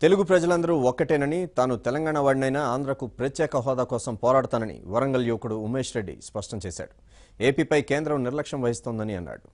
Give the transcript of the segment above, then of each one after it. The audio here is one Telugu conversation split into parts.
తెలుగు ప్రజలందరూ ఒక్కటేనని తాను తెలంగాణ వాడినైనా ఆంధ్రకు ప్రత్యేక హోదా కోసం పోరాడతానని వరంగల్ యువకుడు ఉమేష్ రెడ్డి స్పష్టం చేశాడు ఏపీపై కేంద్రం నిర్లక్ష్యం వహిస్తోందని అన్నాడు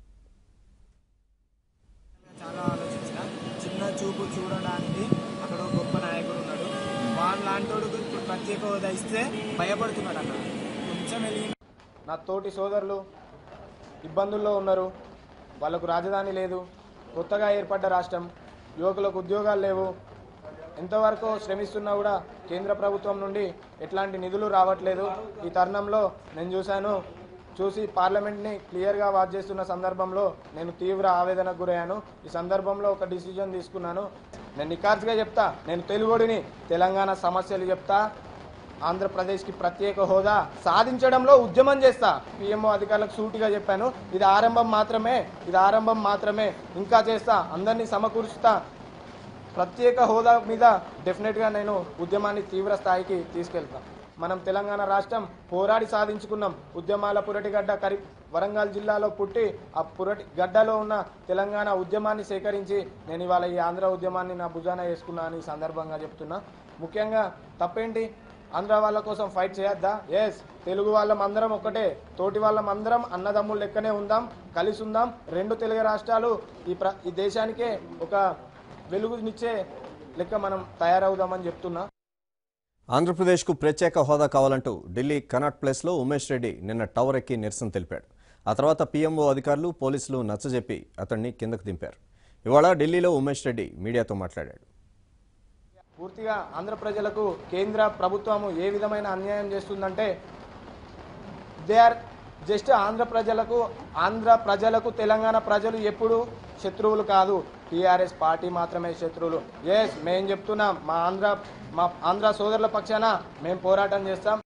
చాలా ఆలోచించిన చిన్న చూపు చూడడానికి అక్కడ ఒక గొప్ప నాయకుడు ఉన్నాడు వాళ్ళ లాంటోడు ఇప్పుడు ప్రత్యేక హోదా ఇస్తే భయపడుతున్నాడు అన్న కొంచెం వెళ్ళి నా తోటి సోదరులు ఇబ్బందుల్లో ఉన్నారు వాళ్ళకు రాజధాని లేదు కొత్తగా ఏర్పడ్డ రాష్ట్రం యువకులకు ఉద్యోగాలు లేవు ఎంతవరకు శ్రమిస్తున్నా కూడా కేంద్ర ప్రభుత్వం నుండి ఎట్లాంటి నిధులు రావట్లేదు ఈ తరుణంలో నేను చూశాను చూసి పార్లమెంట్ని క్లియర్గా వాచ్ చేస్తున్న సందర్భంలో నేను తీవ్ర ఆవేదనకు గురయ్యాను ఈ సందర్భంలో ఒక డిసిజన్ తీసుకున్నాను నేను నిఖార్సుగా చెప్తా నేను తెలుగుడిని తెలంగాణ సమస్యలు చెప్తా ఆంధ్రప్రదేశ్కి ప్రత్యేక హోదా సాధించడంలో ఉద్యమం చేస్తా పిఎంఓ అధికారులకు సూటిగా చెప్పాను ఇది ఆరంభం మాత్రమే ఇది ఆరంభం మాత్రమే ఇంకా చేస్తా అందరినీ సమకూరుస్తా ప్రత్యేక హోదా మీద డెఫినెట్గా నేను ఉద్యమాన్ని తీవ్ర స్థాయికి తీసుకెళ్తా మనం తెలంగాణ రాష్ట్రం పోరాడి సాధించుకున్నాం ఉద్యమాల పురటిగడ్డ కరి వరంగల్ జిల్లాలో పుట్టి ఆ పురటి గడ్డలో ఉన్న తెలంగాణ ఉద్యమాన్ని సేకరించి నేను ఇవాళ ఈ ఆంధ్ర ఉద్యమాన్ని నా భుజాన వేసుకున్నా అని ఈ సందర్భంగా చెప్తున్నా ముఖ్యంగా తప్పేంటి ఆంధ్ర వాళ్ళ కోసం ఫైట్ చేయొద్దా ఎస్ తెలుగు వాళ్ళం అందరం ఒకటే తోటి వాళ్ళం అందరం అన్నదమ్ములు లెక్కనే ఉందాం కలిసి ఉందాం రెండు తెలుగు రాష్ట్రాలు ఈ ప్ర ఈ దేశానికే ఒక వెలుగునిచ్చే లెక్క మనం తయారవుదామని చెప్తున్నా ఆంధ్రప్రదేశ్కు ప్రత్యేక హోదా కావాలంటూ ఢిల్లీ కనాట్ ప్లేస్లో ఉమేష్ రెడ్డి నిన్న టవర్ ఎక్కి నిరసన తెలిపాడు ఆ తర్వాత పీఎంఓ అధికారులు పోలీసులు నచ్చజెప్పి అతన్ని కిందకు దింపారు ఇవాళ ఢిల్లీలో ఉమేష్ రెడ్డి మీడియాతో మాట్లాడాడు పూర్తిగా ఆంధ్ర ప్రజలకు కేంద్ర ప్రభుత్వము ఏ విధమైన అన్యాయం చేస్తుందంటే దే ఆర్ జస్ట్ ఆంధ్ర ప్రజలకు ఆంధ్ర ప్రజలకు తెలంగాణ ప్రజలు ఎప్పుడు శత్రువులు కాదు టీఆర్ఎస్ పార్టీ మాత్రమే శత్రువులు ఎస్ మేము చెప్తున్నాం మా ఆంధ్ర మా ఆంధ్ర సోదరుల పక్షాన మేము పోరాటం చేస్తాం